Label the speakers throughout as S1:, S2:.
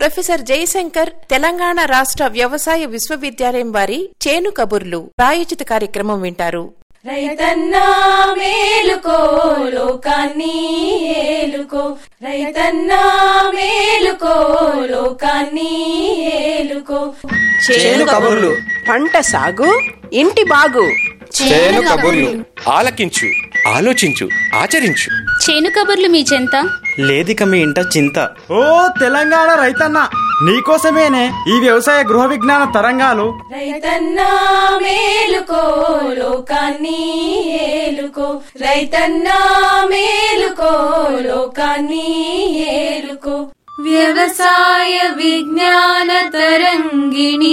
S1: professor Jayashankar Telangana రాష్ట్ర వ్యవసాయ విశ్వవిద్యాలయం వారి చేను కబుర్లు ప్రాయోజిత కార్యక్రమం వింటారు
S2: రైతన్నా మేలుకో లోకాన్ని ఏలుకో రైతన్నా మేలుకో లోకాన్ని ఏలుకో
S3: చేను కబుర్లు
S4: పంట సాగు ఇంటి బాగు
S3: చేను కబుర్లు ఆలకించు ఆలోచించు ఆచరించు
S5: చేను కబుర్లు మీ చెంత
S6: లేదిక మీ ఇంట చింత
S7: ఓ తెలంగాణ రైతన్న నీకోసమేనే ఈ వ్యవసాయ గృహ విజ్ఞాన తరంగాలు
S2: రైతన్నా మేలుకో లోకాన్ని ఏలుకో రైతన్నా మేలుకో లోకాన్ని ఏలుకో వ్యవసాయ విజ్ఞాన తరంగిణి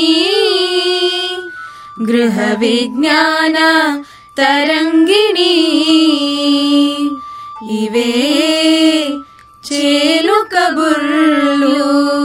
S2: గృహ విజ్ఞాన తరంగిణి ఇవే చేలు కబుర్లు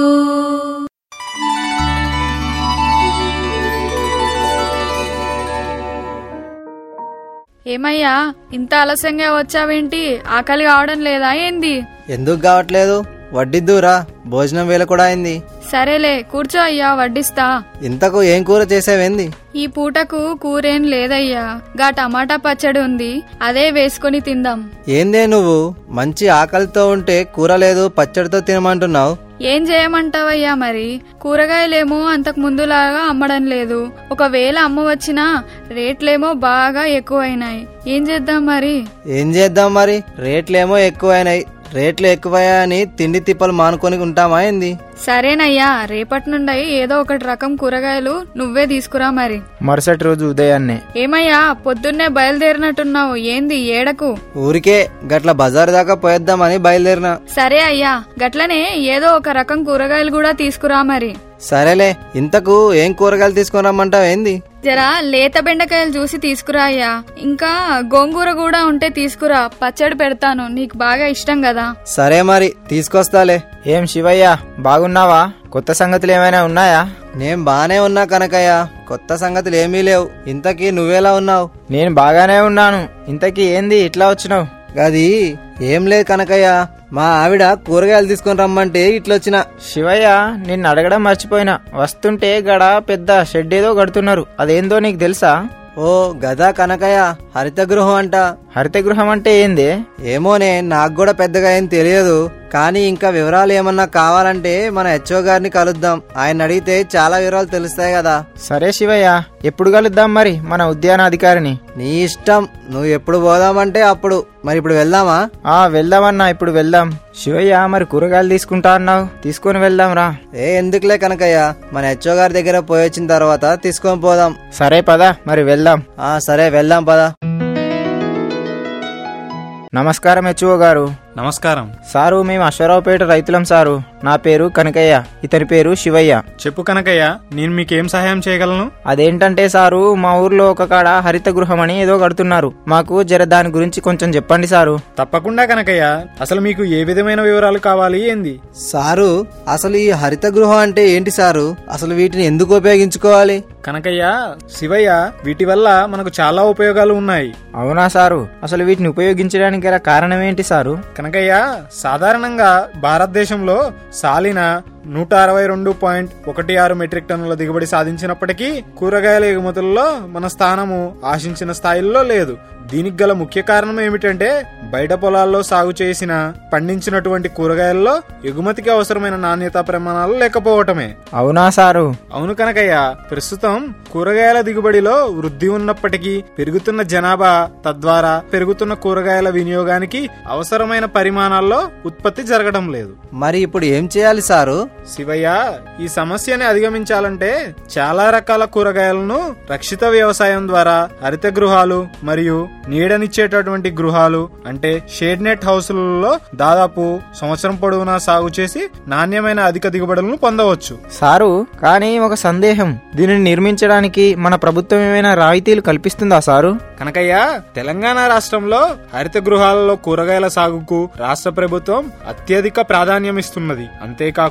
S8: ఏమయ్యా ఇంత ఆలస్యంగా వచ్చావేంటి ఆకలి కావడం లేదా ఏంది
S9: ఎందుకు కావట్లేదు వడ్డిద్దురా భోజనం వేళ కూడా అయింది
S8: సరేలే కూర్చో అయ్యా వడ్డిస్తా
S9: ఇంతకు ఏం కూర చేసావేంది
S8: ఈ పూటకు కూరేం లేదయ్యా గా టమాటా పచ్చడి ఉంది అదే వేసుకొని తిందాం
S9: ఏందే నువ్వు మంచి ఆకలితో ఉంటే కూర లేదు పచ్చడితో తినమంటున్నావు
S8: ఏం చేయమంటావయ్యా మరి కూరగాయలేమో అంతకు ముందులాగా అమ్మడం లేదు ఒకవేళ అమ్మ వచ్చినా రేట్లేమో బాగా ఎక్కువైనాయి ఏం చేద్దాం మరి
S9: ఏం చేద్దాం మరి రేట్లేమో ఎక్కువైనాయి రేట్లు ఎక్కువయ్యాయని తిండి తిప్పలు మానుకొని ఉంటామా ఏంది
S8: సరేనయ్యా రేపటి నుండి ఏదో ఒకటి రకం కూరగాయలు నువ్వే తీసుకురా మరి
S7: మరుసటి రోజు ఉదయాన్నే
S8: ఏమయ్యా పొద్దున్నే బయలుదేరినట్టున్నావు ఏంది ఏడకు
S9: ఊరికే గట్ల బజార్ దాకా పోయేద్దామని బయలుదేరిన
S8: సరే అయ్యా గట్లనే ఏదో ఒక రకం కూరగాయలు కూడా తీసుకురా మరి
S9: సరేలే ఇంతకు ఏం కూరగాయలు తీసుకొని రమ్మంటావు ఏంది
S8: జరా లేత బెండకాయలు చూసి తీసుకురా అయ్యా ఇంకా గోంగూర కూడా ఉంటే తీసుకురా పచ్చడి పెడతాను నీకు బాగా ఇష్టం కదా
S9: సరే మరి తీసుకొస్తాలే
S7: ఏం శివయ్య బాగున్నావా కొత్త సంగతులు ఏమైనా ఉన్నాయా
S9: నేను బానే ఉన్నా కనకయ్య కొత్త సంగతులు ఏమీ లేవు ఇంతకీ నువ్వెలా ఉన్నావు
S7: నేను బాగానే ఉన్నాను ఇంతకీ ఏంది ఇట్లా వచ్చినావు
S9: అది ఏం లేదు కనకయ్య మా ఆవిడ కూరగాయలు తీసుకొని రమ్మంటే ఇట్లొచ్చిన
S7: శివయ్య నిన్ను అడగడం మర్చిపోయినా వస్తుంటే గడ పెద్ద షెడ్ ఏదో కడుతున్నారు అదేందో నీకు తెలుసా
S9: ఓ గదా కనకయ్య హరిత గృహం అంట
S7: హరిత గృహం అంటే ఏంది
S9: ఏమోనే నాకు కూడా పెద్దగా ఏం తెలియదు కానీ ఇంకా వివరాలు ఏమన్నా కావాలంటే మన హెచ్ఓ గారిని కలుద్దాం ఆయన అడిగితే చాలా వివరాలు తెలుస్తాయి కదా
S7: సరే శివయ్య ఎప్పుడు కలుద్దాం మరి మన ఉద్యాన అధికారిని
S9: నీ ఇష్టం నువ్వు ఎప్పుడు పోదామంటే అప్పుడు మరి ఇప్పుడు వెళ్దామా
S7: ఆ వెళ్దామన్నా ఇప్పుడు వెళ్దాం శివయ్య మరి కూరగాయలు తీసుకుంటా అన్నావు తీసుకొని వెళ్దాం రా
S9: ఏ ఎందుకులే కనకయ్య మన హెచ్ఓ గారి దగ్గర పోయి వచ్చిన తర్వాత తీసుకొని పోదాం
S7: సరే పదా మరి వెళ్దాం
S9: ఆ సరే వెళ్దాం పదా
S7: నమస్కారం హెచ్ఓ గారు
S10: నమస్కారం
S7: సారు మేము అశ్వరావుపేట రైతులం సారు నా పేరు కనకయ్య ఇతని పేరు శివయ్య
S10: చెప్పు కనకయ్య నేను మీకేం సహాయం చేయగలను
S7: అదేంటంటే సారు మా ఊర్లో ఒక కాడ హరిత గృహం అని ఏదో కడుతున్నారు మాకు జర దాని గురించి కొంచెం చెప్పండి సారు
S10: తప్పకుండా కనకయ్య అసలు మీకు ఏ విధమైన వివరాలు కావాలి ఏంది
S9: సారు అసలు ఈ హరిత గృహం అంటే ఏంటి సారు అసలు వీటిని ఎందుకు ఉపయోగించుకోవాలి
S10: కనకయ్య శివయ్య వీటి వల్ల మనకు చాలా ఉపయోగాలు ఉన్నాయి
S7: అవునా సారు అసలు వీటిని ఉపయోగించడానికి గల కారణం ఏంటి సారు
S10: కనకయ్య సాధారణంగా భారతదేశంలో సాలిన నూట అరవై రెండు పాయింట్ ఒకటి ఆరు మెట్రిక్ టన్నుల దిగుబడి సాధించినప్పటికీ కూరగాయల ఎగుమతుల్లో మన స్థానము ఆశించిన స్థాయిల్లో లేదు దీనికి గల ముఖ్య కారణం ఏమిటంటే బయట పొలాల్లో సాగు చేసిన పండించినటువంటి కూరగాయల్లో ఎగుమతికి అవసరమైన నాణ్యత ప్రమాణాలు లేకపోవటమే
S7: అవునా సారు
S10: అవును కనకయ్య ప్రస్తుతం కూరగాయల దిగుబడిలో వృద్ధి ఉన్నప్పటికీ పెరుగుతున్న జనాభా తద్వారా పెరుగుతున్న కూరగాయల వినియోగానికి అవసరమైన పరిమాణాల్లో ఉత్పత్తి జరగడం లేదు
S9: మరి ఇప్పుడు ఏం చేయాలి సారు
S10: శివయ్య ఈ సమస్యని అధిగమించాలంటే చాలా రకాల కూరగాయలను రక్షిత వ్యవసాయం ద్వారా హరిత గృహాలు మరియు నీడనిచ్చేటటువంటి గృహాలు అంటే షేడ్ నెట్ హౌసులలో దాదాపు సంవత్సరం పొడవునా సాగు చేసి నాణ్యమైన అధిక దిగుబడులను పొందవచ్చు
S7: సారు కానీ ఒక సందేహం దీనిని నిర్మించడానికి మన ప్రభుత్వం ఏమైనా రాయితీలు కల్పిస్తుందా సారు
S10: కనకయ్య తెలంగాణ రాష్ట్రంలో హరిత గృహాలలో కూరగాయల సాగుకు రాష్ట్ర ప్రభుత్వం అత్యధిక ప్రాధాన్యం ఇస్తున్నది అంతేకాకుండా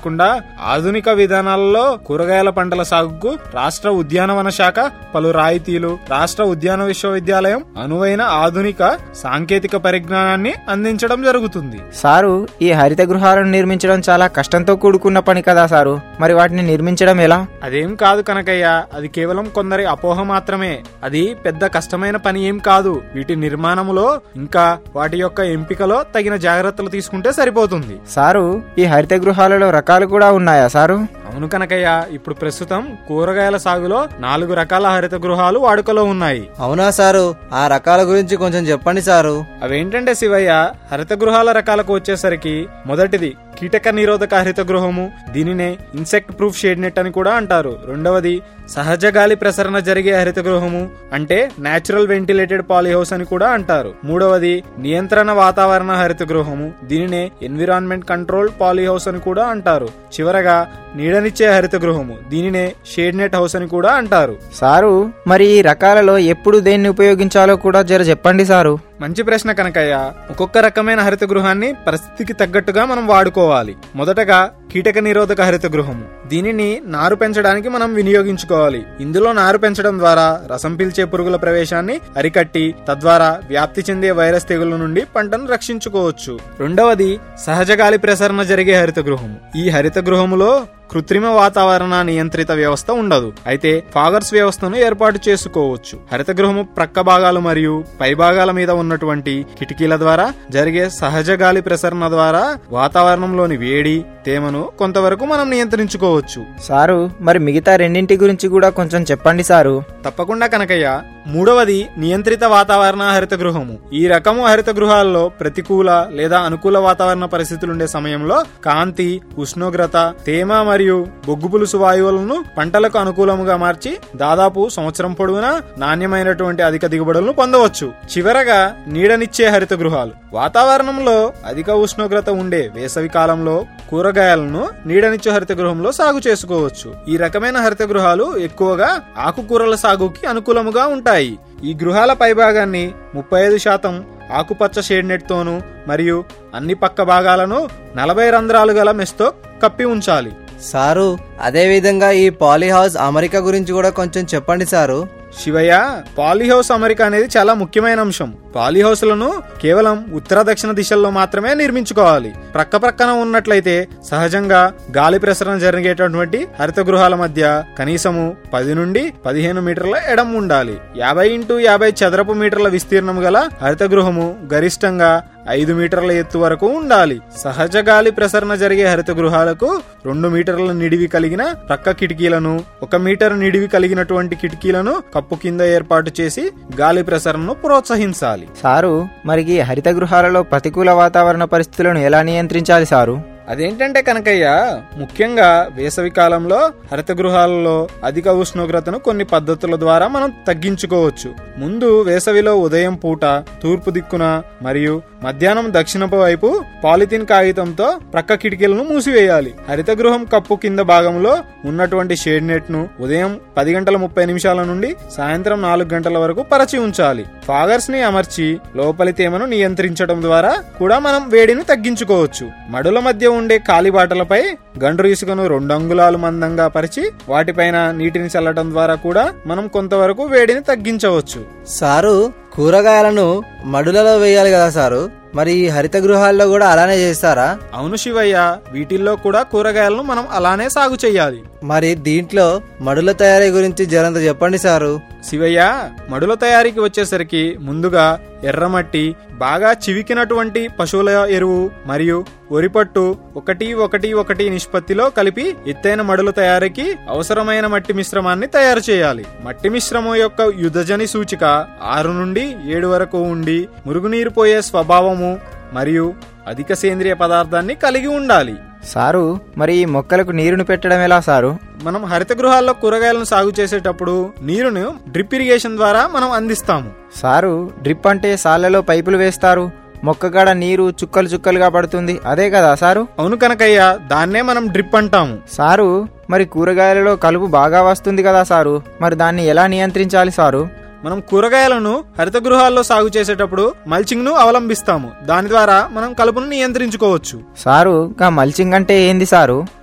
S10: ఆధునిక విధానాలలో కూరగాయల పంటల సాగుకు రాష్ట్ర ఉద్యానవన శాఖ పలు రాయితీలు రాష్ట్ర ఉద్యాన విశ్వవిద్యాలయం అనువైన ఆధునిక సాంకేతిక పరిజ్ఞానాన్ని అందించడం జరుగుతుంది
S7: సారు ఈ హరిత గృహాలను నిర్మించడం చాలా కష్టంతో కూడుకున్న పని కదా సారు మరి వాటిని నిర్మించడం ఎలా
S10: అదేం కాదు కనకయ్య అది కేవలం కొందరి అపోహ మాత్రమే అది పెద్ద కష్టమైన పని ఏం కాదు వీటి నిర్మాణములో ఇంకా వాటి యొక్క ఎంపికలో తగిన జాగ్రత్తలు తీసుకుంటే సరిపోతుంది
S7: సారు ఈ హరిత గృహాలలో రకాలు కూడా ఉన్నాయా సారు
S10: అవును కనకయ్య ఇప్పుడు ప్రస్తుతం కూరగాయల సాగులో నాలుగు రకాల హరిత గృహాలు వాడుకలో ఉన్నాయి
S9: అవునా సారు ఆ రకాల గురించి కొంచెం చెప్పండి సారు
S10: అవేంటంటే శివయ్య హరిత గృహాల రకాలకు వచ్చేసరికి మొదటిది కీటక నిరోధక హరిత గృహము దీనినే ఇన్సెక్ట్ ప్రూఫ్ షేడ్ నెట్ అని కూడా అంటారు రెండవది సహజ గాలి ప్రసరణ జరిగే హరిత గృహము అంటే నేచురల్ వెంటిలేటెడ్ పాలీహౌస్ అని కూడా అంటారు మూడవది నియంత్రణ వాతావరణ హరిత గృహము దీనినే ఎన్విరాన్మెంట్ కంట్రోల్ పాలీహౌస్ అని కూడా అంటారు చివరగా నీడనిచ్చే హరిత గృహము దీనినే షేడ్ నెట్ హౌస్ అని కూడా అంటారు
S7: సారు మరి ఈ రకాలలో ఎప్పుడు దేన్ని ఉపయోగించాలో కూడా జర చెప్పండి సారు
S10: మంచి ప్రశ్న కనకయ్య ఒక్కొక్క రకమైన హరిత గృహాన్ని పరిస్థితికి తగ్గట్టుగా మనం వాడుకోవాలి మొదటగా కీటక నిరోధక హరిత గృహము దీనిని నారు పెంచడానికి మనం వినియోగించుకోవాలి ఇందులో నారు పెంచడం ద్వారా రసం పీల్చే పురుగుల ప్రవేశాన్ని అరికట్టి తద్వారా వ్యాప్తి చెందే వైరస్ తెగుల నుండి పంటను రక్షించుకోవచ్చు రెండవది సహజ గాలి ప్రసరణ జరిగే హరిత గృహము ఈ హరిత గృహములో కృత్రిమ వాతావరణ నియంత్రిత వ్యవస్థ ఉండదు అయితే ఫాగర్స్ వ్యవస్థను ఏర్పాటు చేసుకోవచ్చు హరిత గృహము ప్రక్క భాగాలు మరియు పై భాగాల మీద ఉన్నటువంటి కిటికీల ద్వారా జరిగే సహజ గాలి ప్రసరణ ద్వారా వాతావరణంలోని వేడి తేమను కొంతవరకు మనం నియంత్రించుకోవచ్చు
S7: సారు మరి మిగతా రెండింటి గురించి కూడా కొంచెం చెప్పండి సారు
S10: తప్పకుండా కనకయ్య మూడవది నియంత్రిత వాతావరణ హరిత గృహము ఈ రకము హరిత గృహాల్లో ప్రతికూల లేదా అనుకూల వాతావరణ పరిస్థితులుండే సమయంలో కాంతి ఉష్ణోగ్రత తేమ మరియు బొగ్గు పులుసు వాయువులను పంటలకు అనుకూలముగా మార్చి దాదాపు సంవత్సరం పొడవునా నాణ్యమైనటువంటి అధిక దిగుబడులను పొందవచ్చు చివరగా నీడనిచ్చే హరిత గృహాలు వాతావరణంలో అధిక ఉష్ణోగ్రత ఉండే వేసవి కాలంలో కూరగాయలను నీడనిచ్చే హరిత గృహంలో సాగు చేసుకోవచ్చు ఈ రకమైన హరిత గృహాలు ఎక్కువగా ఆకుకూరల సాగుకి అనుకూలముగా ఉంటాయి ఈ గృహాల పైభాగాన్ని ముప్పై ఐదు శాతం ఆకుపచ్చ షేడ్ నెట్ తోను మరియు అన్ని పక్క భాగాలను నలభై రంధ్రాలు గల మెస్తో కప్పి ఉంచాలి
S9: సారు అదే విధంగా ఈ పాలీహౌస్ అమెరికా గురించి కూడా కొంచెం చెప్పండి సారు
S10: శివయ్య పాలీహౌస్ అమెరికా అనేది చాలా ముఖ్యమైన అంశం పాలీహౌస్లను కేవలం ఉత్తర దక్షిణ దిశల్లో మాత్రమే నిర్మించుకోవాలి ప్రక్క ప్రక్కన ఉన్నట్లయితే సహజంగా గాలి ప్రసరణ జరిగేటటువంటి హరిత గృహాల మధ్య కనీసము పది నుండి పదిహేను మీటర్ల ఎడం ఉండాలి యాభై ఇంటూ యాభై చదరపు మీటర్ల విస్తీర్ణం గల హరిత గృహము గరిష్టంగా ఐదు మీటర్ల ఎత్తు వరకు ఉండాలి సహజ గాలి ప్రసరణ జరిగే హరిత గృహాలకు రెండు మీటర్ల నిడివి కలిగిన ప్రక్క కిటికీలను ఒక మీటర్ నిడివి కలిగినటువంటి కిటికీలను కప్పు కింద ఏర్పాటు చేసి గాలి ప్రసరణను ప్రోత్సహించాలి
S7: సారు మరి ఈ హరిత గృహాలలో ప్రతికూల వాతావరణ పరిస్థితులను ఎలా నియంత్రించాలి సారు
S10: అదేంటంటే కనకయ్య ముఖ్యంగా వేసవి కాలంలో హరిత గృహాలలో అధిక ఉష్ణోగ్రతను కొన్ని పద్ధతుల ద్వారా మనం తగ్గించుకోవచ్చు ముందు వేసవిలో ఉదయం పూట తూర్పు దిక్కున మరియు మధ్యాహ్నం దక్షిణపు వైపు పాలిథిన్ కాగితంతో ప్రక్క కిటికీలను మూసివేయాలి హరిత గృహం కప్పు కింద భాగంలో ఉన్నటువంటి షేడ్ నెట్ ను ఉదయం పది గంటల ముప్పై నిమిషాల నుండి సాయంత్రం నాలుగు గంటల వరకు పరచి ఉంచాలి ఫాగర్స్ ని అమర్చి లోపలి తేమను నియంత్రించడం ద్వారా కూడా మనం వేడిని తగ్గించుకోవచ్చు మడుల మధ్య ఉండే కాలిబాటలపై గండ్రు ఇసుకను రెండు అంగుళాలు మందంగా పరిచి వాటిపైన నీటిని చల్లటం ద్వారా కూడా మనం కొంతవరకు వేడిని తగ్గించవచ్చు
S9: సారు కూరగాయలను మడులలో వేయాలి కదా సారు మరి ఈ హరిత గృహాల్లో కూడా అలానే చేస్తారా
S10: అవును శివయ్య వీటిల్లో కూడా కూరగాయలను మనం అలానే సాగు చేయాలి
S9: మరి దీంట్లో మడుల తయారీ గురించి జరంత చెప్పండి సారు
S10: శివయ్య మడుల తయారీకి వచ్చేసరికి ముందుగా ఎర్రమట్టి బాగా చివికినటువంటి పశువుల ఎరువు మరియు వరిపట్టు ఒకటి ఒకటి ఒకటి నిష్పత్తిలో కలిపి ఎత్తైన మడుల తయారీకి అవసరమైన మట్టి మిశ్రమాన్ని తయారు చేయాలి మట్టి మిశ్రమం యొక్క యుధజని సూచిక ఆరు నుండి ఏడు వరకు ఉండి మురుగునీరు పోయే స్వభావము మరియు అధిక సేంద్రియ పదార్థాన్ని కలిగి ఉండాలి
S7: సారు మరి ఈ మొక్కలకు నీరుని పెట్టడం ఎలా సారు
S10: మనం హరిత గృహాల్లో కూరగాయలను సాగు చేసేటప్పుడు నీరును డ్రిప్ ఇరిగేషన్ ద్వారా మనం అందిస్తాము
S7: సారు డ్రిప్ అంటే సాళ్లలో పైపులు వేస్తారు మొక్కగాడ నీరు చుక్కలు చుక్కలుగా పడుతుంది అదే కదా సారు
S10: అవును కనకయ్య దాన్నే మనం డ్రిప్ అంటాము
S7: సారు మరి కూరగాయలలో కలుపు బాగా వస్తుంది కదా సారు మరి దాన్ని ఎలా నియంత్రించాలి సారు
S10: మనం కూరగాయలను హరిత గృహాల్లో సాగు చేసేటప్పుడు మల్చింగ్ ను అవలంబిస్తాము దాని ద్వారా మనం కలుపును నియంత్రించుకోవచ్చు
S7: సారు గా మల్చింగ్ అంటే ఏంది సారు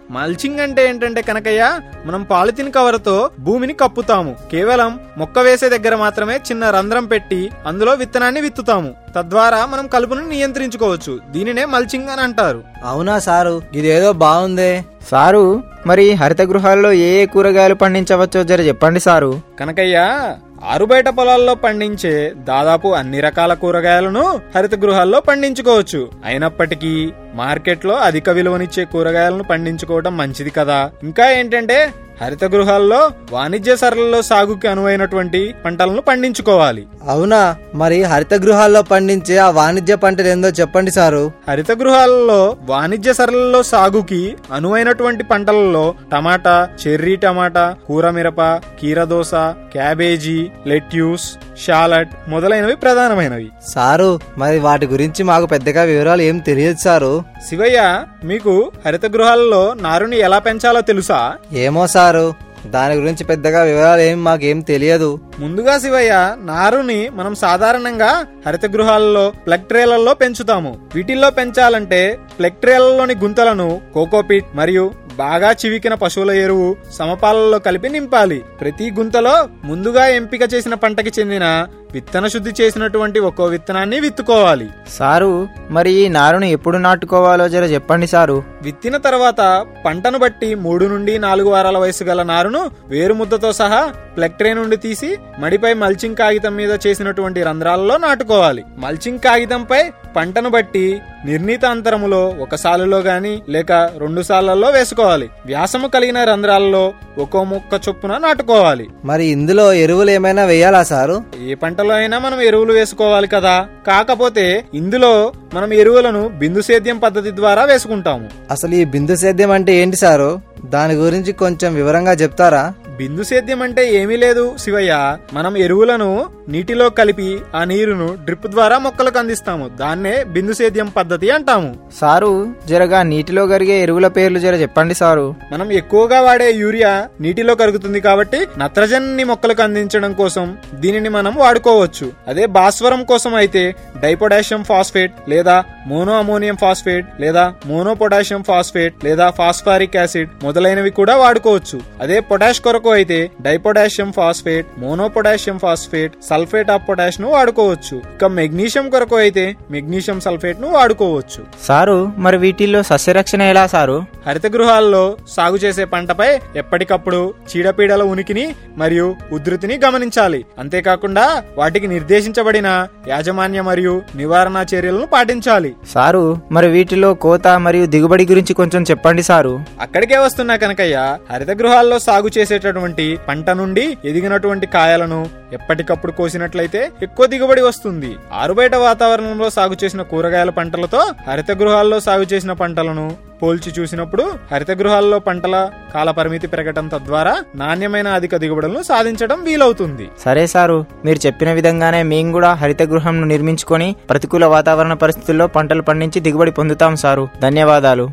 S10: మల్చింగ్ అంటే ఏంటంటే కనకయ్య మనం పాలిథిన్ కవర్ తో భూమిని కప్పుతాము కేవలం మొక్క వేసే దగ్గర మాత్రమే చిన్న రంధ్రం పెట్టి అందులో విత్తనాన్ని విత్తుతాము తద్వారా మనం కలుపును నియంత్రించుకోవచ్చు దీనినే మల్చింగ్ అని అంటారు
S9: అవునా సారు ఇదేదో బాగుందే
S7: సారు మరి హరిత గృహాల్లో ఏ ఏ కూరగాయలు పండించవచ్చో జర చెప్పండి సారు
S10: కనకయ్య ఆరుబయట పొలాల్లో పండించే దాదాపు అన్ని రకాల కూరగాయలను హరిత గృహాల్లో పండించుకోవచ్చు అయినప్పటికీ మార్కెట్లో అధిక విలువనిచ్చే కూరగాయలను పండించుకోవడం మంచిది కదా ఇంకా ఏంటంటే హరిత గృహాల్లో వాణిజ్య సరళలో సాగుకి అనువైనటువంటి పంటలను పండించుకోవాలి
S9: అవునా మరి హరిత గృహాల్లో పండించే ఆ వాణిజ్య పంటలు ఏందో చెప్పండి సారు
S10: హరిత గృహాలలో వాణిజ్య సరళలో సాగుకి అనువైనటువంటి పంటలలో టమాటా చెర్రీ టమాటా కూర మిరప కీరదోస క్యాబేజీ లెట్యూస్ షాలట్ మొదలైనవి ప్రధానమైనవి
S9: సారు మరి వాటి గురించి మాకు పెద్దగా వివరాలు ఏం తెలియదు సారు
S10: శివయ్య మీకు హరిత గృహాలలో నారుని ఎలా పెంచాలో తెలుసా
S9: ఏమో సారు దాని గురించి పెద్దగా వివరాలు ఏం మాకేం తెలియదు
S10: ముందుగా శివయ్య నారుని మనం సాధారణంగా హరిత గృహాలలో ప్లగ్ ట్రేలలో పెంచుతాము వీటిల్లో పెంచాలంటే ప్లగ్ ట్రేలలోని గుంతలను కోకోపిట్ మరియు బాగా చివికిన పశువుల ఎరువు సమపాలలో కలిపి నింపాలి ప్రతి గుంతలో ముందుగా ఎంపిక చేసిన పంటకి చెందిన విత్తన శుద్ధి చేసినటువంటి ఒక్కో విత్తనాన్ని విత్తుకోవాలి
S7: సారు మరి ఈ నారును ఎప్పుడు నాటుకోవాలో జర చెప్పండి సారు
S10: విత్తిన తర్వాత పంటను బట్టి మూడు నుండి నాలుగు వారాల వయసు గల నారును వేరు ముద్దతో సహా ప్లగ్ ట్రే నుండి తీసి మడిపై మల్చింగ్ కాగితం మీద చేసినటువంటి రంధ్రాలలో నాటుకోవాలి మల్చింగ్ కాగితంపై పంటను బట్టి నిర్ణీత అంతరములో ఒక సాలులో గాని లేక రెండు సార్లలో వేసుకోవాలి వ్యాసము కలిగిన రంధ్రాలలో ఒక్కో మొక్క చొప్పున నాటుకోవాలి
S9: మరి ఇందులో ఎరువులు ఏమైనా వేయాలా సారు
S10: ఏ పంటలో అయినా మనం ఎరువులు వేసుకోవాలి కదా కాకపోతే ఇందులో మనం ఎరువులను బిందు సేద్యం పద్ధతి ద్వారా వేసుకుంటాము
S9: అసలు ఈ బిందు సేద్యం అంటే ఏంటి సారు దాని గురించి కొంచెం వివరంగా చెప్తారా
S10: బిందు సేద్యం అంటే ఏమీ లేదు శివయ్య మనం ఎరువులను నీటిలో కలిపి ఆ నీరును డ్రిప్ ద్వారా మొక్కలకు అందిస్తాము దాన్నే బిందు సేద్యం పద్ధతి అంటాము
S7: సారు జరగా నీటిలో కరిగే ఎరువుల పేర్లు జర చెప్పండి సారు
S10: మనం ఎక్కువగా వాడే యూరియా నీటిలో కరుగుతుంది కాబట్టి నత్రజనిని మొక్కలకు అందించడం కోసం దీనిని మనం వాడుకోవచ్చు అదే భాస్వరం కోసం అయితే డైపొటాషియం ఫాస్ఫేట్ లేదా మోనో అమోనియం ఫాస్ఫేట్ లేదా మోనో పొటాషియం ఫాస్ఫేట్ లేదా ఫాస్ఫారిక్ యాసిడ్ మొదలైనవి కూడా వాడుకోవచ్చు అదే పొటాష్ కొరకు అయితే dipotassium phosphate mono potassium phosphate sulphate of potash ను వాడుకోవచ్చు ఇక మెగ్నీషియం కొరకు అయితే మెగ్నీషియం సల్ఫేట్ ను వాడుకోవచ్చు
S7: సారు మరి వీటిల్లో సస్యరక్షణ ఎలా సారు
S10: హరిత గృహాల్లో సాగు చేసే పంటపై ఎప్పటికప్పుడు చీడపీడల ఉనికిని మరియు ఉధృతిని గమనించాలి అంతేకాకుండా వాటికి నిర్దేశించబడిన యాజమాన్య మరియు నివారణ చర్యలను పాటించాలి
S7: సారు మరి వీటిలో కోత మరియు దిగుబడి గురించి కొంచెం చెప్పండి సారు
S10: అక్కడికే వస్తున్నా కనుకయ్య హరిత గృహాల్లో సాగు చేసేటటువంటి పంట నుండి ఎదిగినటువంటి కాయలను ఎప్పటికప్పుడు కోసినట్లయితే ఎక్కువ దిగుబడి వస్తుంది ఆరుబయట వాతావరణంలో సాగు చేసిన కూరగాయల పంటలతో హరిత గృహాల్లో సాగు చేసిన పంటలను పోల్చి చూసినప్పుడు హరిత గృహాల్లో పంటల కాల పరిమితి పెరగటం తద్వారా నాణ్యమైన అధిక దిగుబడులను సాధించడం వీలవుతుంది
S7: సరే సారు మీరు చెప్పిన విధంగానే మేము కూడా హరిత గృహంను నిర్మించుకొని ప్రతికూల వాతావరణ పరిస్థితుల్లో పంటలు పండించి దిగుబడి పొందుతాం సారు ధన్యవాదాలు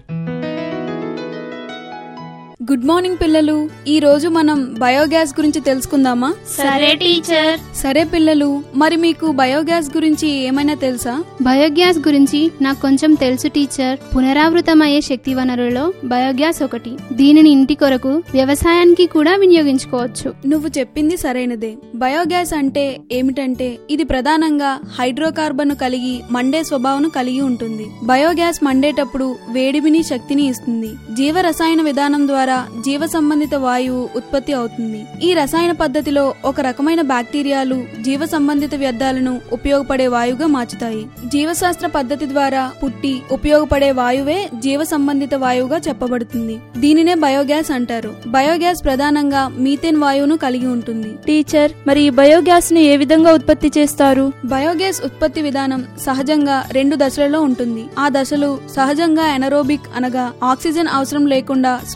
S5: గుడ్ మార్నింగ్ పిల్లలు ఈ రోజు మనం బయోగ్యాస్ గురించి తెలుసుకుందామా
S2: సరే టీచర్
S5: సరే పిల్లలు మరి మీకు బయోగ్యాస్ గురించి ఏమైనా తెలుసా
S11: బయోగ్యాస్ గురించి నాకు కొంచెం తెలుసు టీచర్ పునరావృతమయ్యే శక్తి వనరులలో బయోగ్యాస్ ఒకటి దీనిని ఇంటి కొరకు వ్యవసాయానికి కూడా వినియోగించుకోవచ్చు
S5: నువ్వు చెప్పింది సరైనదే బయోగ్యాస్ అంటే ఏమిటంటే ఇది ప్రధానంగా హైడ్రోకార్బన్ కలిగి మండే స్వభావం కలిగి ఉంటుంది బయోగ్యాస్ మండేటప్పుడు వేడిమిని శక్తిని ఇస్తుంది జీవ రసాయన విధానం ద్వారా జీవ సంబంధిత వాయువు ఉత్పత్తి అవుతుంది ఈ రసాయన పద్ధతిలో ఒక రకమైన బ్యాక్టీరియాలు జీవ సంబంధిత వ్యర్థాలను ఉపయోగపడే వాయువుగా మార్చుతాయి జీవశాస్త్ర పద్ధతి ద్వారా పుట్టి ఉపయోగపడే వాయువే జీవ సంబంధిత వాయువుగా చెప్పబడుతుంది దీనినే బయోగ్యాస్ అంటారు బయోగ్యాస్ ప్రధానంగా మీథేన్ వాయువును కలిగి ఉంటుంది
S12: టీచర్ మరి ఈ బయోగ్యాస్ ని ఏ విధంగా ఉత్పత్తి చేస్తారు
S5: బయోగ్యాస్ ఉత్పత్తి విధానం సహజంగా రెండు దశలలో ఉంటుంది ఆ దశలు సహజంగా ఎనరోబిక్ అనగా ఆక్సిజన్ అవసరం లేకుండా శ్వాసించే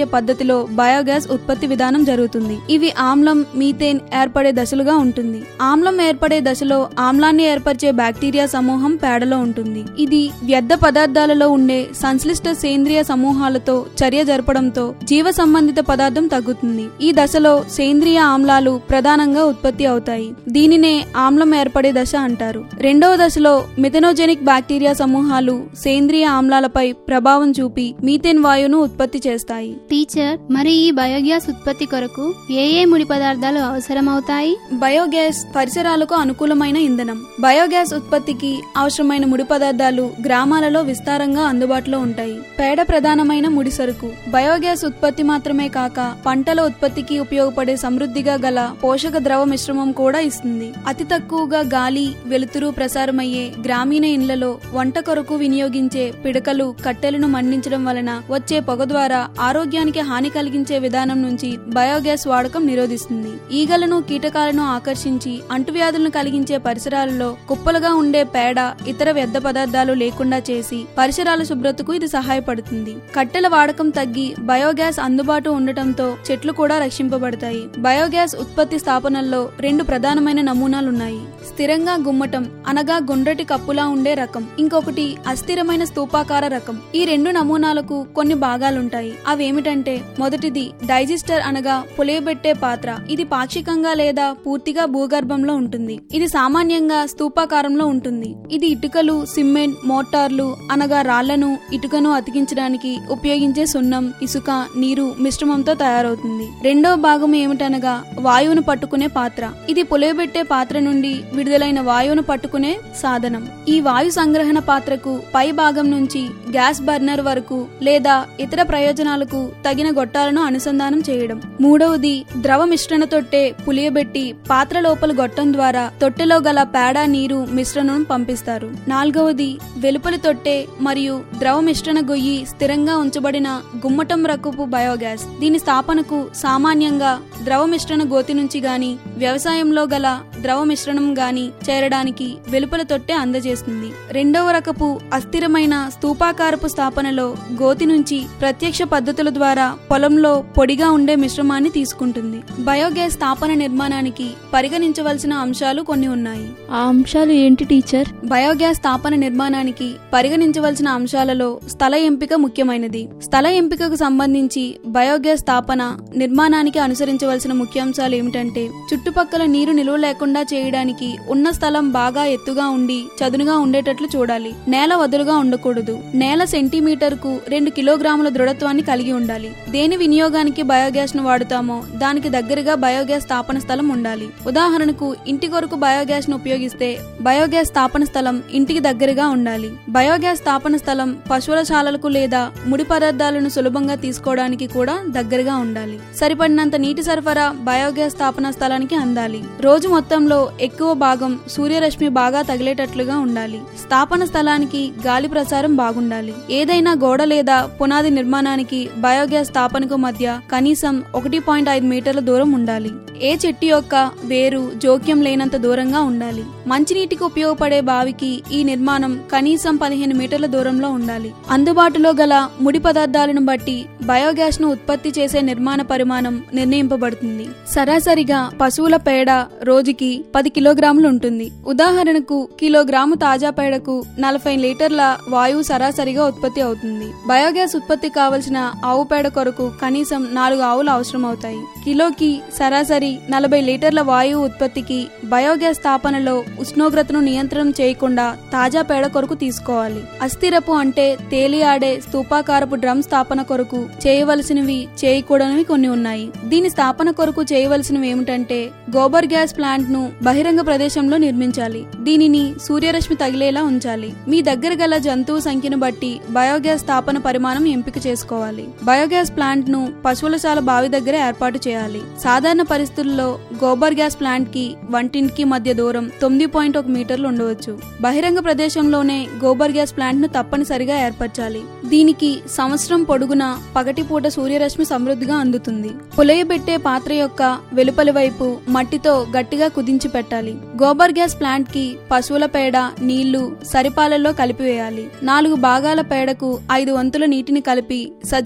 S5: పద్ధతిలో బయోగ్యాస్ ఉత్పత్తి విధానం జరుగుతుంది ఇవి ఆమ్లం మీథేన్ ఏర్పడే దశలుగా ఉంటుంది ఆమ్లం ఏర్పడే దశలో ఆమ్లాన్ని ఏర్పరిచే బ్యాక్టీరియా సమూహం పేడలో ఉంటుంది ఇది వ్యర్థ పదార్థాలలో ఉండే సంశ్లిష్ట సేంద్రియ సమూహాలతో చర్య జరపడంతో జీవ సంబంధిత పదార్థం తగ్గుతుంది ఈ దశలో సేంద్రియ ఆమ్లాలు ప్రధానంగా ఉత్పత్తి అవుతాయి దీనినే ఆమ్లం ఏర్పడే దశ అంటారు రెండవ దశలో మిథెనోజెనిక్ బ్యాక్టీరియా సమూహాలు సేంద్రియ ఆమ్లాలపై ప్రభావం చూపి మీథేన్ వాయువును ఉత్పత్తి చేస్తాయి
S11: టీచర్ మరి ఈ బయోగ్యాస్ ఉత్పత్తి కొరకు ఏ ఏ ముడి పదార్థాలు అవసరమవుతాయి
S5: బయోగ్యాస్ పరిసరాలకు అనుకూలమైన ఇంధనం బయోగ్యాస్ ఉత్పత్తికి అవసరమైన ముడి పదార్థాలు గ్రామాలలో విస్తారంగా అందుబాటులో ఉంటాయి పేడ ప్రధానమైన ముడి సరుకు బయోగ్యాస్ ఉత్పత్తి మాత్రమే కాక పంటల ఉత్పత్తికి ఉపయోగపడే సమృద్ధిగా గల పోషక ద్రవ మిశ్రమం కూడా ఇస్తుంది అతి తక్కువగా గాలి వెలుతురు ప్రసారమయ్యే గ్రామీణ ఇండ్లలో వంట కొరకు వినియోగించే పిడకలు కట్టెలను మండించడం వలన వచ్చే పొగ ద్వారా ఆరోగ్యానికి హాని కలిగించే విధానం నుంచి బయోగ్యాస్ వాడకం నిరోధిస్తుంది ఈగలను కీటకాలను ఆకర్షించి అంటువ్యాధులను కలిగించే పరిసరాలలో కుప్పలుగా ఉండే పేడ ఇతర వ్యర్థ పదార్థాలు లేకుండా చేసి పరిసరాల శుభ్రతకు ఇది సహాయపడుతుంది కట్టెల వాడకం తగ్గి బయోగ్యాస్ అందుబాటు ఉండటంతో చెట్లు కూడా రక్షింపబడతాయి బయోగ్యాస్ ఉత్పత్తి స్థాపనల్లో రెండు ప్రధానమైన నమూనాలున్నాయి స్థిరంగా గుమ్మటం అనగా గుండ్రటి కప్పులా ఉండే రకం ఇంకొకటి అస్థిరమైన స్తూపాకార రకం ఈ రెండు నమూనాలకు కొన్ని భాగాలుంటాయి అవేమిటంటే మొదటిది డైజెస్టర్ అనగా పులియబెట్టే పాత్ర ఇది పాక్షికంగా లేదా పూర్తిగా భూగర్భంలో ఉంటుంది ఇది సామాన్యంగా స్తూపాకారంలో ఉంటుంది ఇది ఇటుకలు సిమెంట్ మోటార్లు అనగా రాళ్లను ఇటుకను అతికించడానికి ఉపయోగించే సున్నం ఇసుక నీరు మిశ్రమంతో తయారవుతుంది రెండవ భాగం ఏమిటనగా వాయువును పట్టుకునే పాత్ర ఇది పులియబెట్టే పాత్ర నుండి విడుదలైన వాయువును పట్టుకునే సాధనం ఈ వాయు సంగ్రహణ పాత్రకు పై భాగం నుంచి గ్యాస్ బర్నర్ వరకు లేదా ఇతర ప్రయోజనాలకు తగిన గొట్టాలను అనుసంధానం చేయడం మూడవది ద్రవ మిశ్రణ తొట్టె పులియబెట్టి పాత్ర లోపల గొట్టం ద్వారా తొట్టెలో గల పేడ నీరు మిశ్రణను పంపిస్తారు నాలుగవది వెలుపలి తొట్టె మరియు ద్రవ మిశ్రణ గొయ్యి స్థిరంగా ఉంచబడిన గుమ్మటం రకపు బయోగ్యాస్ దీని స్థాపనకు సామాన్యంగా ద్రవ మిశ్రణ గోతి నుంచి గాని వ్యవసాయంలో గల ద్రవ మిశ్రణం గాని చేరడానికి వెలుపల తొట్టె అందజేస్తుంది రెండవ రకపు అస్థిరమైన స్తూపాకారపు స్థాపనలో గోతి నుంచి ప్రత్యక్ష పద్ధతుల ద్వారా పొలంలో పొడిగా ఉండే మిశ్రమాన్ని తీసుకుంటుంది బయోగ్యాస్ స్థాపన నిర్మాణానికి పరిగణించవలసిన అంశాలు కొన్ని ఉన్నాయి
S12: ఆ అంశాలు ఏంటి టీచర్
S5: బయోగ్యాస్ స్థాపన నిర్మాణానికి పరిగణించవలసిన అంశాలలో స్థల ఎంపిక ముఖ్యమైనది స్థల ఎంపికకు సంబంధించి బయోగ్యాస్ స్థాపన నిర్మాణానికి అనుసరించవలసిన ముఖ్యాంశాలు ఏమిటంటే చుట్టుపక్కల నీరు నిలువ లేకుండా చేయడానికి ఉన్న స్థలం బాగా ఎత్తుగా ఉండి చదునుగా ఉండేటట్లు చూడాలి నేల వదులుగా ఉండకూడదు నేల సెంటీమీటర్ కు రెండు కిలోగ్రాముల దృఢత్వాన్ని కలిగి ఉండాలి దేని వినియోగానికి బయోగ్యాస్ ను వాడుతామో దానికి దగ్గరగా బయోగ్యాస్ స్థాపన స్థలం ఉండాలి ఉదాహరణకు ఇంటి కొరకు బయోగ్యాస్ ను ఉపయోగిస్తే బయోగ్యాస్ స్థాపన స్థలం ఇంటికి దగ్గరగా ఉండాలి బయోగ్యాస్ స్థాపన స్థలం పశువుల శాలలకు లేదా ముడి పదార్థాలను సులభంగా తీసుకోవడానికి కూడా దగ్గరగా ఉండాలి సరిపడినంత నీటి సరఫరా బయోగ్యాస్ స్థాపన స్థలానికి అందాలి రోజు మొత్తంలో ఎక్కువ భాగం సూర్యరశ్మి బాగా తగిలేటట్లుగా ఉండాలి స్థాపన స్థలానికి గాలి ప్రసారం బాగుండాలి ఏదైనా గోడ లేదా పునాది నిర్మాణానికి బయోగ్యాస్ స్థాపనకు మధ్య కనీసం ఒకటి పాయింట్ ఐదు మీటర్ల దూరం ఉండాలి ఏ చెట్టు యొక్క వేరు జోక్యం లేనంత దూరంగా ఉండాలి మంచినీటికి ఉపయోగపడే బావికి ఈ నిర్మాణం కనీసం పదిహేను మీటర్ల దూరంలో ఉండాలి అందుబాటులో గల ముడి పదార్థాలను బట్టి బయోగ్యాస్ ను ఉత్పత్తి చేసే నిర్మాణ పరిమాణం నిర్ణయింపబడుతుంది సరాసరిగా పశువుల పేడ రోజుకి పది కిలోగ్రాములు ఉంటుంది ఉదాహరణకు కిలోగ్రాము తాజా పేడకు నలభై లీటర్ల వాయువు సరాసరిగా ఉత్పత్తి అవుతుంది బయోగ్యాస్ ఉత్పత్తి కావలసిన ఆవు పేడ కొరకు కనీసం నాలుగు ఆవులు అవసరం అవుతాయి కిలోకి సరాసరి నలభై లీటర్ల వాయువు ఉత్పత్తికి బయోగ్యాస్ స్థాపనలో ఉష్ణోగ్రతను నియంత్రణ చేయకుండా తాజా పేడ కొరకు తీసుకోవాలి అస్థిరపు అంటే తేలియాడే స్తూపాకారపు డ్రమ్ స్థాపన కొరకు చేయవలసినవి చేయకూడనివి కొన్ని ఉన్నాయి దీని స్థాపన కొరకు చేయవలసినవి ఏమిటంటే గోబర్ గ్యాస్ ప్లాంట్ ను బహిరంగ ప్రదేశంలో నిర్మించాలి దీనిని సూర్యరశ్మి తగిలేలా ఉంచాలి మీ దగ్గర గల జంతువు సంఖ్యను బట్టి బయోగ్యాస్ స్థాపన పరిమాణం ఎంపిక చేసుకోవాలి బయోగ్యాస్ ప్లాంట్ ను పశువులశాల బావి దగ్గర ఏర్పాటు చేయాలి సాధారణ పరిస్థితుల్లో గోబర్ గ్యాస్ ప్లాంట్ కి వంటింటికి మధ్య దూరం తొమ్మిది పాయింట్ ఒక మీటర్లు ఉండవచ్చు బహిరంగ ప్రదేశంలోనే గోబర్ గ్యాస్ ప్లాంట్ ను తప్పనిసరిగా ఏర్పరచాలి దీనికి సంవత్సరం పొడుగునా పగటిపూట సూర్యరశ్మి సమృద్ధిగా అందుతుంది పులయబెట్టే పాత్ర యొక్క వెలుపలి వైపు మట్టితో గట్టిగా కుదించి పెట్టాలి గోబర్ గ్యాస్ ప్లాంట్ కి పశువుల పేడ నీళ్లు సరిపాలలో కలిపివేయాలి నాలుగు భాగాల పేడకు ఐదు వంతుల నీటిని కలిపి సజాతీయ మిశ్రమం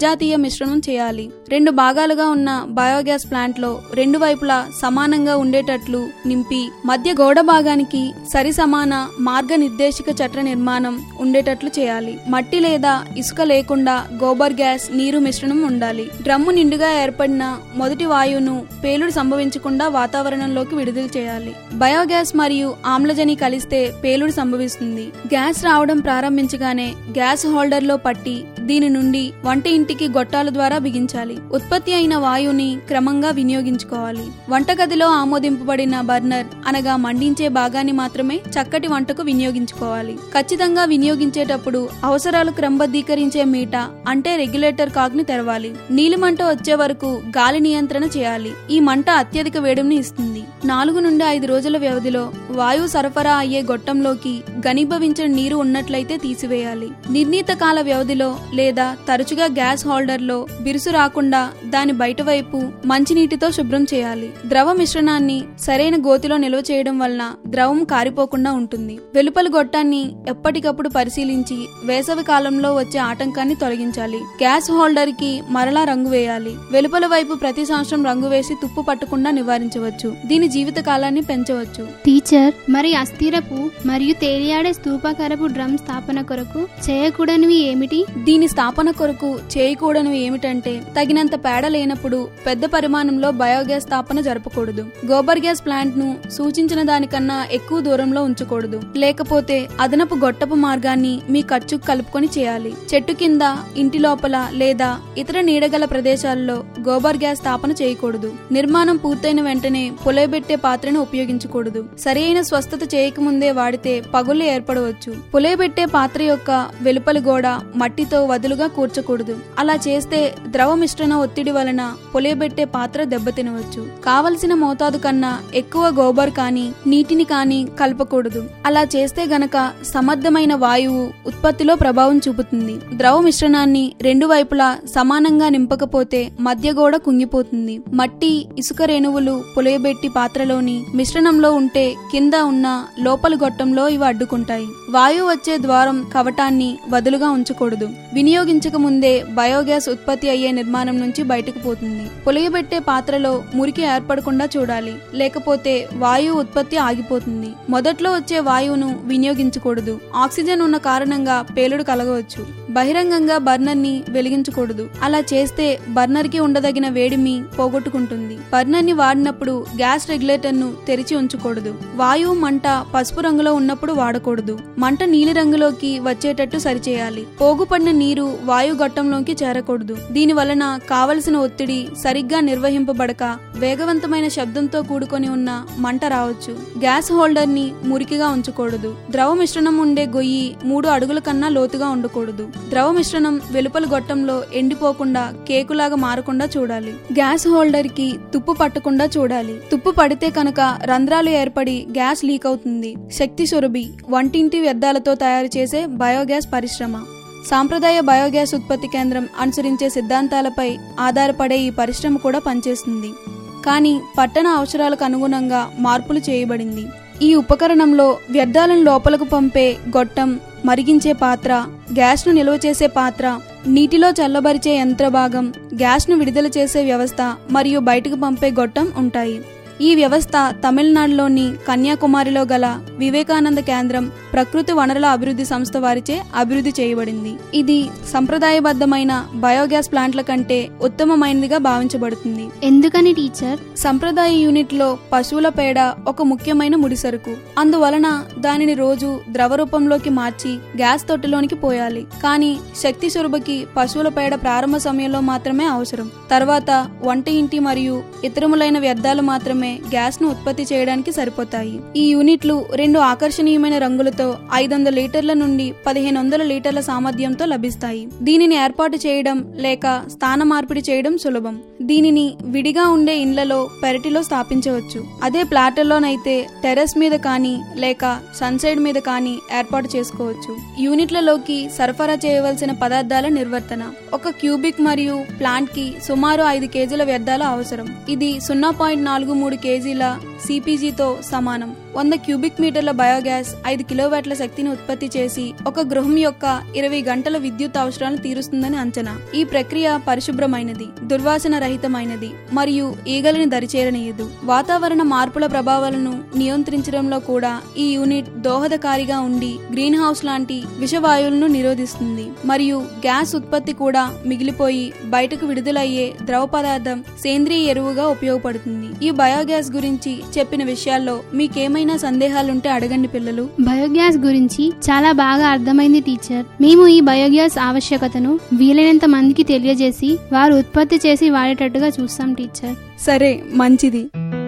S5: మిశ్రమం చేయాలి రెండు భాగాలుగా ఉన్న బయోగ్యాస్ ప్లాంట్ లో రెండు వైపులా సమానంగా ఉండేటట్లు నింపి మధ్య గోడ భాగానికి సరి సమాన మార్గనిర్దేశిక చట్ర నిర్మాణం ఉండేటట్లు చేయాలి మట్టి లేదా ఇసుక లేకుండా గోబర్ గ్యాస్ నీరు మిశ్రణం ఉండాలి డ్రమ్ము నిండుగా ఏర్పడిన మొదటి వాయువును పేలుడు సంభవించకుండా వాతావరణంలోకి విడుదల చేయాలి బయోగ్యాస్ మరియు ఆమ్లజని కలిస్తే పేలుడు సంభవిస్తుంది గ్యాస్ రావడం ప్రారంభించగానే గ్యాస్ హోల్డర్ లో పట్టి దీని నుండి వంట ఇంటికి గొట్టాల ద్వారా బిగించాలి ఉత్పత్తి అయిన వాయువుని క్రమంగా వినియోగించుకోవాలి వంటగదిలో ఆమోదింపబడిన బర్నర్ అనగా మండించే భాగాన్ని మాత్రమే చక్కటి వంటకు వినియోగించుకోవాలి ఖచ్చితంగా వినియోగించేటప్పుడు అవసరాలు క్రమబద్ధీకరించే మీట అంటే రెగ్యులేటర్ కాక్ ని తెరవాలి నీలి మంట వచ్చే వరకు గాలి నియంత్రణ చేయాలి ఈ మంట అత్యధిక వేడిని ఇస్తుంది నాలుగు నుండి ఐదు రోజుల వ్యవధిలో వాయువు సరఫరా అయ్యే గొట్టంలోకి ఘనీభవించిన నీరు ఉన్నట్లయితే తీసివేయాలి నిర్ణీత కాల వ్యవధిలో లేదా తరచుగా గ్యాస్ హోల్డర్ లో బిరుసు రాకుండా దాని బయట వైపు మంచినీటితో శుభ్రం చేయాలి ద్రవ మిశ్రణాన్ని సరైన గోతిలో నిల్వ చేయడం వలన ద్రవం కారిపోకుండా ఉంటుంది వెలుపలి గొట్టాన్ని ఎప్పటికప్పుడు పరిశీలించి వేసవి కాలంలో వచ్చే ఆటంకాన్ని తొలగించాలి గ్యాస్ హోల్డర్ కి మరలా రంగు వేయాలి వెలుపల వైపు ప్రతి సంవత్సరం రంగు వేసి తుప్పు పట్టకుండా నివారించవచ్చు దీని జీవిత కాలాన్ని పెంచవచ్చు
S11: టీచర్ మరి అస్థిరపు మరియు తేలియాడే స్తూపాకారపు డ్రమ్ స్థాపన కొరకు చేయకూడనివి ఏమిటి
S5: దీని స్థాపన కొరకు చేయకూడనివి ఏమిటంటే తగినంత పేడ లేనప్పుడు పెద్ద పరిమాణంలో బయోగ్యాస్ స్థాపన జరపకూడదు గోబర్ గ్యాస్ ప్లాంట్ ను సూచించిన దానికన్నా ఎక్కువ దూరంలో ఉంచకూడదు లేకపోతే అదనపు గొట్టపు మార్గాన్ని మీ ఖర్చుకు కలుపుకొని చేయాలి చెట్టు కింద ఇంటి లోపల లేదా ఇతర నీడగల ప్రదేశాల్లో గోబర్ గ్యాస్ స్థాపన చేయకూడదు నిర్మాణం పూర్తయిన వెంటనే పులయబెట్టే పాత్రను ఉపయోగించకూడదు సరైన స్వస్థత చేయకముందే వాడితే పగుళ్లు ఏర్పడవచ్చు పులయబెట్టే పాత్ర యొక్క వెలుపలి గోడ మట్టితో వదులుగా కూర్చకూడదు అలా చేస్తే ద్రవ మిశ్రణ ఒత్తిడి వలన పులయబెట్టే పాత్ర దెబ్బతినవచ్చు కావలసిన మోతాదు కన్నా ఎక్కువ గోబర్ కానీ నీటిని కానీ కలపకూడదు అలా చేస్తే గనక సమర్థమైన వాయువు ఉత్పత్తిలో ప్రభావం చూపుతుంది ద్రవ మిశ్రణాన్ని రెండు వైపులా సమానంగా నింపకపోతే మధ్య గోడ కుంగిపోతుంది మట్టి ఇసుక రేణువులు పులయబెట్టి పాత్రలోని మిశ్రణంలో ఉంటే కింద ఉన్న లోపలి గొట్టంలో ఇవి అడ్డుకుంటాయి వాయువు వచ్చే ద్వారం కవటాన్ని వదులుగా ఉంచకూడదు వినియోగించక ముందే బయోగ్యాస్ ఉత్పత్తి అయ్యే నిర్మాణం నుంచి బయటకు పోతుంది పులియబెట్టే పాత్రలో మురికి ఏర్పడకుండా చూడాలి లేకపోతే వాయువు ఉత్పత్తి ఆగిపోతుంది మొదట్లో వచ్చే వాయువును వినియోగించకూడదు ఆక్సిజన్ ఉన్న కారణంగా పేలుడు కలగవచ్చు బహిరంగంగా బర్నర్ ని వెలిగించకూడదు అలా చేస్తే బర్నర్ కి ఉండదగిన వేడిమి పోగొట్టుకుంటుంది బర్నర్ ని వాడినప్పుడు గ్యాస్ రెగ్యులేటర్ ను తెరిచి ఉంచకూడదు వాయువు మంట పసుపు రంగులో ఉన్నప్పుడు వాడకూడదు మంట నీలి రంగులోకి వచ్చేటట్టు సరిచేయాలి పోగుపడిన నీరు వాయు గొట్టంలోకి చేరకూడదు దీని వలన కావలసిన ఒత్తిడి సరిగ్గా నిర్వహింపబడక వేగవంతమైన శబ్దంతో కూడుకొని ఉన్న మంట రావచ్చు గ్యాస్ హోల్డర్ ని మురికిగా ఉంచకూడదు ద్రవ మిశ్రణం ఉండే గొయ్యి మూడు అడుగుల కన్నా లోతుగా ఉండకూడదు ద్రవ మిశ్రణం వెలుపల గొట్టంలో ఎండిపోకుండా కేకులాగా మారకుండా చూడాలి గ్యాస్ హోల్డర్ కి తుప్పు పట్టకుండా చూడాలి తుప్పు పడితే కనుక రంధ్రాలు ఏర్పడి గ్యాస్ లీక్ అవుతుంది శక్తి సురభి వంటింటి వ్యర్థాలతో తయారు చేసే బయోగ్యాస్ పరిశ్రమ సాంప్రదాయ బయోగ్యాస్ ఉత్పత్తి కేంద్రం అనుసరించే సిద్ధాంతాలపై ఆధారపడే ఈ పరిశ్రమ కూడా పనిచేస్తుంది కానీ పట్టణ అవసరాలకు అనుగుణంగా మార్పులు చేయబడింది ఈ ఉపకరణంలో వ్యర్థాలను లోపలకు పంపే గొట్టం మరిగించే పాత్ర గ్యాస్ను నిల్వ చేసే పాత్ర నీటిలో చల్లబరిచే యంత్ర భాగం గ్యాస్ను విడుదల చేసే వ్యవస్థ మరియు బయటకు పంపే గొట్టం ఉంటాయి ఈ వ్యవస్థ తమిళనాడులోని కన్యాకుమారిలో గల వివేకానంద కేంద్రం ప్రకృతి వనరుల అభివృద్ధి సంస్థ వారిచే అభివృద్ధి చేయబడింది ఇది సంప్రదాయబద్ధమైన బయోగ్యాస్ ప్లాంట్ల కంటే ఉత్తమమైనదిగా భావించబడుతుంది
S11: ఎందుకని టీచర్
S5: సంప్రదాయ యూనిట్ లో పశువుల పేడ ఒక ముఖ్యమైన ముడిసరుకు అందువలన దానిని రోజు ద్రవ రూపంలోకి మార్చి గ్యాస్ తొట్టెలోనికి పోయాలి కానీ శక్తి సురభకి పశువుల పేడ ప్రారంభ సమయంలో మాత్రమే అవసరం తర్వాత వంట ఇంటి మరియు ఇతరములైన వ్యర్థాలు మాత్రమే గ్యాస్ ను ఉత్పత్తి చేయడానికి సరిపోతాయి ఈ యూనిట్లు రెండు ఆకర్షణీయమైన రంగులతో ఐదు వందల లీటర్ల నుండి పదిహేను వందల లీటర్ల సామర్థ్యంతో లభిస్తాయి దీనిని ఏర్పాటు చేయడం లేక స్థాన మార్పిడి చేయడం సులభం దీనిని విడిగా ఉండే ఇండ్లలో పెరటిలో స్థాపించవచ్చు అదే ప్లాట్లలోనైతే టెర్రస్ మీద కానీ లేక సన్సైడ్ మీద కానీ ఏర్పాటు చేసుకోవచ్చు యూనిట్లలోకి సరఫరా చేయవలసిన పదార్థాల నిర్వర్తన ఒక క్యూబిక్ మరియు ప్లాంట్ కి సుమారు ఐదు కేజీల వ్యర్థాలు అవసరం ఇది సున్నా పాయింట్ నాలుగు మూడు కేజీల సిపిజితో సమానం వంద క్యూబిక్ మీటర్ల బయోగ్యాస్ ఐదు కిలోవాట్ల శక్తిని ఉత్పత్తి చేసి ఒక గృహం యొక్క ఇరవై గంటల విద్యుత్ అవసరాలను తీరుస్తుందని అంచనా ఈ ప్రక్రియ పరిశుభ్రమైనది దుర్వాసన రహితమైనది మరియు ఈగలని దరిచేరనీయదు వాతావరణ మార్పుల ప్రభావాలను నియంత్రించడంలో కూడా ఈ యూనిట్ దోహదకారిగా ఉండి గ్రీన్ హౌస్ లాంటి విషవాయువులను నిరోధిస్తుంది మరియు గ్యాస్ ఉత్పత్తి కూడా మిగిలిపోయి బయటకు విడుదలయ్యే ద్రవ పదార్థం సేంద్రియ ఎరువుగా ఉపయోగపడుతుంది ఈ బయోగ్యాస్ గురించి చెప్పిన విషయాల్లో మీకేమైనా సందేహాలుంటే అడగండి పిల్లలు
S11: బయోగ్యాస్ గురించి చాలా బాగా అర్థమైంది టీచర్ మేము ఈ బయోగ్యాస్ ఆవశ్యకతను వీలైనంత మందికి తెలియజేసి వారు ఉత్పత్తి చేసి వాడేటట్టుగా చూస్తాం టీచర్
S5: సరే మంచిది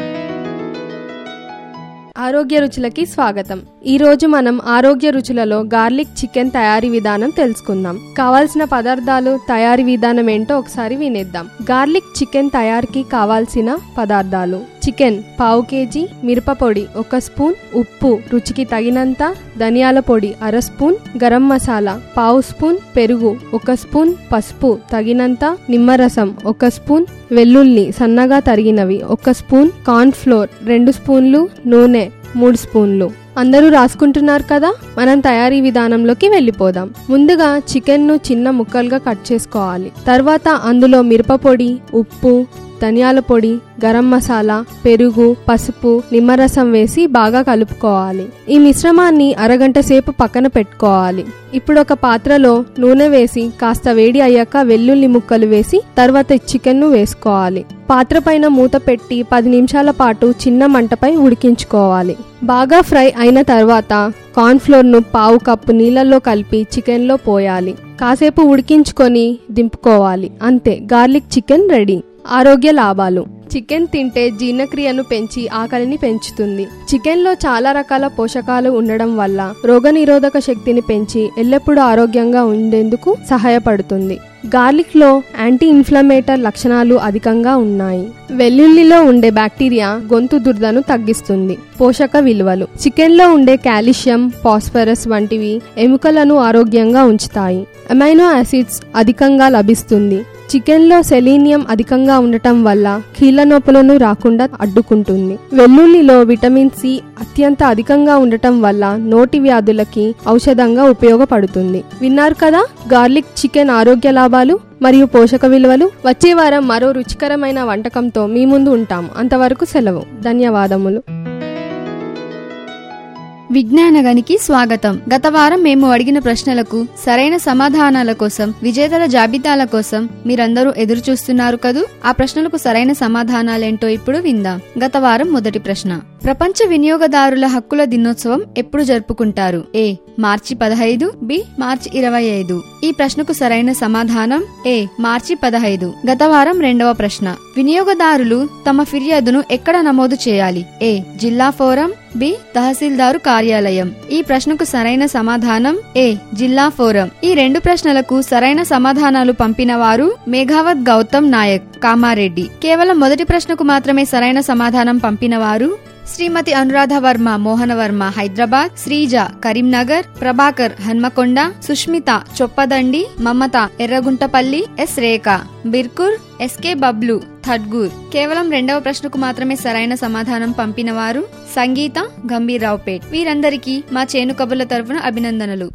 S13: ఆరోగ్య రుచులకి స్వాగతం ఈ రోజు మనం ఆరోగ్య రుచులలో గార్లిక్ చికెన్ తయారీ విధానం తెలుసుకుందాం కావాల్సిన పదార్థాలు తయారీ విధానం ఏంటో ఒకసారి వినేద్దాం గార్లిక్ చికెన్ తయారీకి కావాల్సిన పదార్థాలు చికెన్ పావు కేజీ మిరప పొడి ఒక స్పూన్ ఉప్పు రుచికి తగినంత ధనియాల పొడి అర స్పూన్ గరం మసాలా పావు స్పూన్ పెరుగు ఒక స్పూన్ పసుపు తగినంత నిమ్మరసం ఒక స్పూన్ వెల్లుల్లి సన్నగా తరిగినవి ఒక స్పూన్ కార్న్ ఫ్లోర్ రెండు స్పూన్లు నూనె మూడు స్పూన్లు అందరూ రాసుకుంటున్నారు కదా మనం తయారీ విధానంలోకి వెళ్ళిపోదాం ముందుగా చికెన్ ను చిన్న ముక్కలుగా కట్ చేసుకోవాలి తర్వాత అందులో మిరప పొడి ఉప్పు ధనియాల పొడి గరం మసాలా పెరుగు పసుపు నిమ్మరసం వేసి బాగా కలుపుకోవాలి ఈ మిశ్రమాన్ని అరగంట సేపు పక్కన పెట్టుకోవాలి ఇప్పుడు ఒక పాత్రలో నూనె వేసి కాస్త వేడి అయ్యాక వెల్లుల్లి ముక్కలు వేసి తర్వాత చికెన్ ను వేసుకోవాలి పాత్ర పైన మూత పెట్టి పది నిమిషాల పాటు చిన్న మంటపై ఉడికించుకోవాలి బాగా ఫ్రై అయిన తర్వాత కార్న్ఫ్లోర్ ను పావు కప్పు నీళ్ళల్లో కలిపి చికెన్ లో పోయాలి కాసేపు ఉడికించుకొని దింపుకోవాలి అంతే గార్లిక్ చికెన్ రెడీ ఆరోగ్య లాభాలు చికెన్ తింటే జీర్ణక్రియను పెంచి ఆకలిని పెంచుతుంది చికెన్లో చాలా రకాల పోషకాలు ఉండడం వల్ల రోగనిరోధక శక్తిని పెంచి ఎల్లప్పుడూ ఆరోగ్యంగా ఉండేందుకు సహాయపడుతుంది గార్లిక్ లో యాంటీ ఇన్ఫ్లమేటర్ లక్షణాలు అధికంగా ఉన్నాయి వెల్లుల్లిలో ఉండే బ్యాక్టీరియా గొంతు దురదను తగ్గిస్తుంది పోషక విలువలు చికెన్ లో ఉండే కాల్షియం ఫాస్ఫరస్ వంటివి ఎముకలను ఆరోగ్యంగా ఉంచుతాయి అమైనో యాసిడ్స్ అధికంగా లభిస్తుంది చికెన్లో సెలీనియం అధికంగా ఉండటం వల్ల కీళ్ల నొప్పులను రాకుండా అడ్డుకుంటుంది వెల్లుల్లిలో విటమిన్ సి అత్యంత అధికంగా ఉండటం వల్ల నోటి వ్యాధులకి ఔషధంగా ఉపయోగపడుతుంది విన్నారు కదా గార్లిక్ చికెన్ ఆరోగ్య లాభాలు మరియు పోషక విలువలు వచ్చే వారం మరో రుచికరమైన వంటకంతో మీ ముందు ఉంటాం అంతవరకు సెలవు ధన్యవాదములు
S14: విజ్ఞానగనికి స్వాగతం గత వారం మేము అడిగిన ప్రశ్నలకు సరైన సమాధానాల కోసం విజేతల జాబితాల కోసం మీరందరూ ఎదురు చూస్తున్నారు కదూ ఆ ప్రశ్నలకు సరైన సమాధానాలేంటో ఇప్పుడు విందాం గత వారం మొదటి ప్రశ్న ప్రపంచ వినియోగదారుల హక్కుల దినోత్సవం ఎప్పుడు జరుపుకుంటారు ఏ మార్చి పదహైదు బి మార్చి ఇరవై ఐదు ఈ ప్రశ్నకు సరైన సమాధానం ఏ మార్చి పదహైదు గత వారం రెండవ ప్రశ్న వినియోగదారులు తమ ఫిర్యాదును ఎక్కడ నమోదు చేయాలి ఏ జిల్లా ఫోరం బి తహసీల్దారు కార్యాలయం ఈ ప్రశ్నకు సరైన సమాధానం ఏ జిల్లా ఫోరం ఈ రెండు ప్రశ్నలకు సరైన సమాధానాలు పంపిన వారు మేఘావత్ గౌతమ్ నాయక్ కామారెడ్డి కేవలం మొదటి ప్రశ్నకు మాత్రమే సరైన సమాధానం పంపిన వారు శ్రీమతి అనురాధ వర్మ మోహనవర్మ హైదరాబాద్ శ్రీజ కరీంనగర్ ప్రభాకర్ హన్మకొండ సుష్మిత చొప్పదండి మమత ఎర్రగుంటపల్లి ఎస్ రేఖ బిర్కూర్ ఎస్కే బబ్లు థడ్గూర్ కేవలం రెండవ ప్రశ్నకు మాత్రమే సరైన సమాధానం పంపిన వారు సంగీత గంభీర్రావుపేట్ వీరందరికీ మా చేను కబుర్ల తరఫున అభినందనలు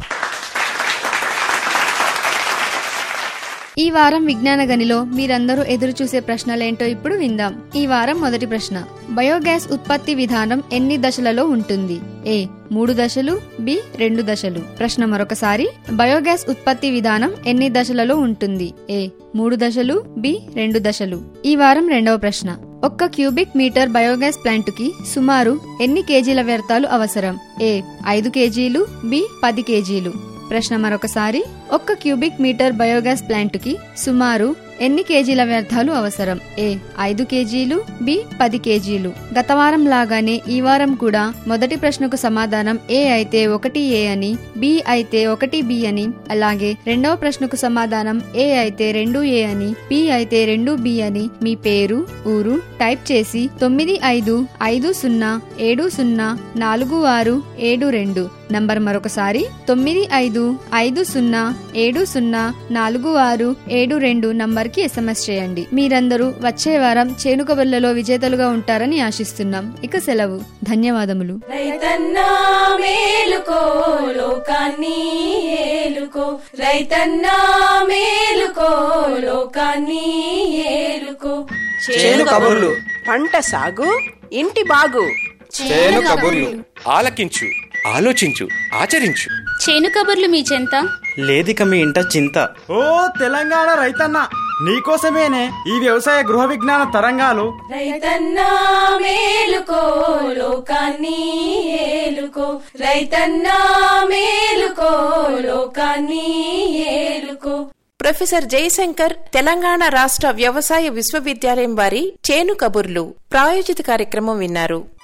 S14: ఈ వారం విజ్ఞాన గనిలో మీరందరూ ఎదురు చూసే ప్రశ్నలేంటో ఇప్పుడు విందాం ఈ వారం మొదటి ప్రశ్న బయోగ్యాస్ ఉత్పత్తి విధానం ఎన్ని దశలలో ఉంటుంది ఏ మూడు దశలు బి రెండు దశలు ప్రశ్న మరొకసారి బయోగ్యాస్ ఉత్పత్తి విధానం ఎన్ని దశలలో ఉంటుంది ఏ మూడు దశలు బి రెండు దశలు ఈ వారం రెండవ ప్రశ్న ఒక్క క్యూబిక్ మీటర్ బయోగ్యాస్ ప్లాంట్ కి సుమారు ఎన్ని కేజీల వ్యర్థాలు అవసరం ఏ ఐదు కేజీలు బి పది కేజీలు ప్రశ్న మరొకసారి ఒక్క క్యూబిక్ మీటర్ బయోగ్యాస్ ప్లాంట్ కి సుమారు ఎన్ని కేజీల వ్యర్థాలు అవసరం ఏ ఐదు కేజీలు బి పది కేజీలు గత వారం లాగానే ఈ వారం కూడా మొదటి ప్రశ్నకు సమాధానం ఏ అయితే ఒకటి ఏ అని బి అయితే ఒకటి బి అని అలాగే రెండవ ప్రశ్నకు సమాధానం ఏ అయితే రెండు ఏ అని బి అయితే రెండు బి అని మీ పేరు ఊరు టైప్ చేసి తొమ్మిది ఐదు ఐదు సున్నా ఏడు సున్నా నాలుగు ఆరు ఏడు రెండు నంబర్ మరొకసారి తొమ్మిది ఐదు ఐదు సున్నా ఏడు సున్నా నాలుగు ఆరు ఏడు రెండు నంబర్కి ఎస్ఎంఎస్ చేయండి మీరందరూ వచ్చే వారం చేనుకబుర్లలో విజేతలుగా ఉంటారని ఆశిస్తున్నాం ఇక సెలవు ధన్యవాదములు
S2: రైతన్నా మేలుకో లోకాన్ని ఏలుకో రైతన్నా మేలుకో లోకాన్ని ఏలుకో
S3: చేను కబుర్లు
S4: పంట సాగు ఇంటి బాగు
S3: చేను కబుర్లు ఆలకించు ఆలోచించు ఆచరించు
S15: చేను కబుర్లు మీ చెంత
S6: లేదిక మీ ఇంట చింత
S16: ఓ తెలంగాణ రైతన్న నీకోసమేనే ఈ వ్యవసాయ గృహ విజ్ఞాన తరంగాలు
S2: రైతన్నా మేలుకో లోకాన్ని ఏలుకో రైతన్నా మేలుకో లోకాన్ని ఏలుకో
S1: ప్రొఫెసర్ జయశంకర్ తెలంగాణ రాష్ట్ర వ్యవసాయ విశ్వవిద్యాలయం వారి చేను కబుర్లు ప్రాయోజిత కార్యక్రమం విన్నారు